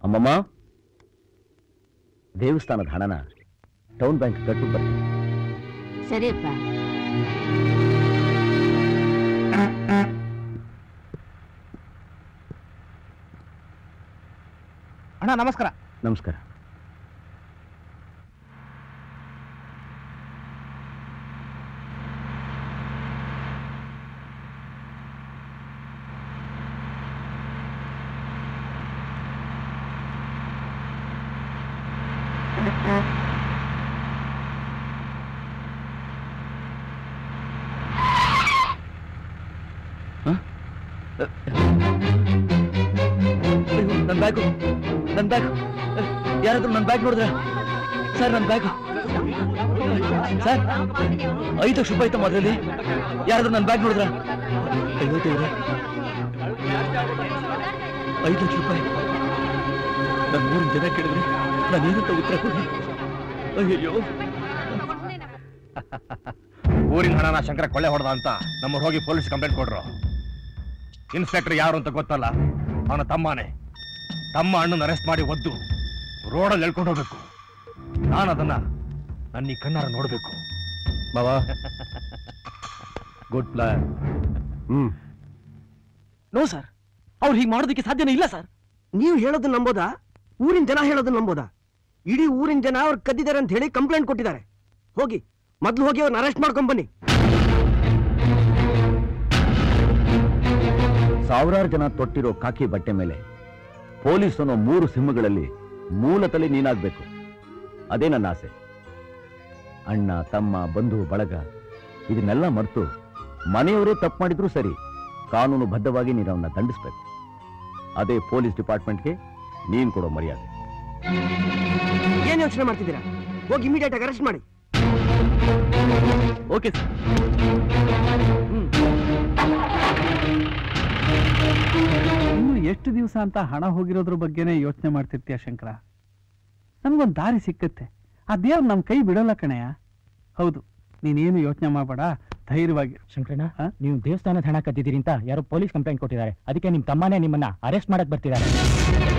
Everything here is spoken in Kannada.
ಅಮ್ಮಮ್ಮ ದೇವಸ್ಥಾನದ ಹಣನ ಟೌನ್ ಬ್ಯಾಂಕ್ ಕಟ್ಟು ಬರ್ತೀನಿ ಸರಿಯಪ್ಪ ಅಣ್ಣ ನಮಸ್ಕಾರ ನಮಸ್ಕಾರ ನನ್ನ ಬ್ಯಾಗು ನನ್ನ ಬ್ಯಾಗ್ ಯಾರಾದ್ರೂ ನನ್ನ ಬ್ಯಾಗ್ ನೋಡಿದ್ರ ಸರ್ ನನ್ನ ಬ್ಯಾಗ್ ಸರ್ ಐದು ಲಕ್ಷ ರೂಪಾಯಿ ಐತಮ್ಮ ಅದರಲ್ಲಿ ಯಾರಾದ್ರೂ ನನ್ನ ಬ್ಯಾಗ್ ನೋಡಿದ್ರ ಅಯ್ಯೋ ದೇವ್ರೆ ಐದು ಲಕ್ಷ ರೂಪಾಯಿ ನನ್ನ ಮೂರು ಜನ ಕೇಳಿದ್ರೆ ನಾನು ಏನಂತ ಉತ್ತರ ಕೊಡಿ ಅಯ್ಯಯ್ಯೋ ಊರಿನ ಹಣನ ಶಂಕರ ಕೊಳ್ಳೆ ಹೊಡೆದ ಅಂತ ನಮ್ಮ ಹೋಗಿ ಪೊಲೀಸ್ ಕಂಪ್ಲೇಂಟ್ ಕೊಡ್ರು ಇನ್ಸ್ಪೆಕ್ಟರ್ ಯಾರು ಅಂತ ಗೊತ್ತಲ್ಲ ಅವನ ತಮ್ಮನೇ ತಮ್ಮ ಅಣ್ಣನ ಅರೆಸ್ಟ್ ಮಾಡಿ ಒದ್ದು ರೋಡಲ್ಲಿ ಎಳ್ಕೊಂಡು ಹೋಗ್ಬೇಕು ನಾನು ಅದನ್ನ ನನ್ನ ಈ ಕಣ್ಣಾರ ನೋಡ್ಬೇಕು ಬಾಬಾ good plan hmm no sir ಅವ್ರು ಹೀಗೆ ಮಾಡೋದಕ್ಕೆ ಸಾಧ್ಯನೇ ಇಲ್ಲ ಸರ್ ನೀವು ಹೇಳೋದು ನಂಬೋದಾ ಊರಿನ ಜನ ಹೇಳೋದು ನಂಬೋದಾ ಇಡೀ ಊರಿನ ಜನ ಅವ್ರು ಕದ್ದಿದ್ದಾರೆ ಅಂತ ಹೇಳಿ ಕಂಪ್ಲೇಂಟ್ ಕೊಟ್ಟಿದ್ದಾರೆ ಹೋಗಿ ಮೊದ್ಲು ಹೋಗಿ ಅವ್ರನ್ನ ಅರೆಸ್ಟ್ ಮಾಡ್ಕೊಂಡ್ ಬನ್ನಿ ಸಾವಿರಾರು ಜನ ತೊಟ್ಟಿರೋ ಕಾಕಿ ಬಟ್ಟೆ ಮೇಲೆ ಪೊಲೀಸ್ ಅನ್ನೋ ಮೂರು ಸಿಂಹಗಳಲ್ಲಿ ಮೂಲತಲ್ಲಿ ನೀನಾಗ್ಬೇಕು ಅದೇ ನನ್ನ ಆಸೆ ಅಣ್ಣ ತಮ್ಮ ಬಂಧು ಬಳಗ ಇದನ್ನೆಲ್ಲ ಮರೆತು ಮನೆಯವರೇ ತಪ್ಪು ಮಾಡಿದ್ರು ಸರಿ ಕಾನೂನು ಬದ್ಧವಾಗಿ ನೀನು ಅವನ್ನ ದಂಡಿಸ್ಬೇಕು ಅದೇ ಪೊಲೀಸ್ ಡಿಪಾರ್ಟ್ಮೆಂಟ್ಗೆ ನೀನ್ ಕೊಡೋ ಮರ್ಯಾದೆ ಏನ್ ಯೋಚನೆ ಮಾಡ್ತಿದ್ದೀರಾ ಹೋಗಿ ಇಮಿಡಿಯೇಟ್ ಆಗಿ ಅರೆಸ್ಟ್ ಮಾಡಿ ಓಕೆ ಸರ್ ಇನ್ನು ಎಷ್ಟು ದಿವಸ ಅಂತ ಹಣ ಹೋಗಿರೋದ್ರ ಬಗ್ಗೆನೇ ಯೋಚನೆ ಮಾಡ್ತಿರ್ತೀಯ ಶಂಕರ ನಮ್ಗೊಂದು ದಾರಿ ಸಿಕ್ಕತ್ತೆ ಆ ದೇವ್ರು ನಮ್ಮ ಕೈ ಬಿಡೋಲ್ಲ ಕಣಯ್ಯ ಹೌದು ನೀನೇನು ಯೋಚನೆ ಮಾಡಬೇಡ ಧೈರ್ಯವಾಗಿ ಶಂಕರಣ್ಣ ನೀವು ದೇವಸ್ಥಾನದ ಹಣ ಕದ್ದಿದ್ದೀರಿ ಅಂತ ಯಾರೋ ಪೊಲೀಸ್ ಕಂಪ್ಲೇಂಟ್ ಕೊಟ್ಟಿದ್ದಾರೆ ಅದಕ್ಕೆ ನಿಮ್ ತಮ್ಮನೇ ನಿಮ್ಮನ್ನ ಅರೆಸ್ಟ್ ಮಾಡಕ್ ಬರ್ತಿದ್ದಾರೆ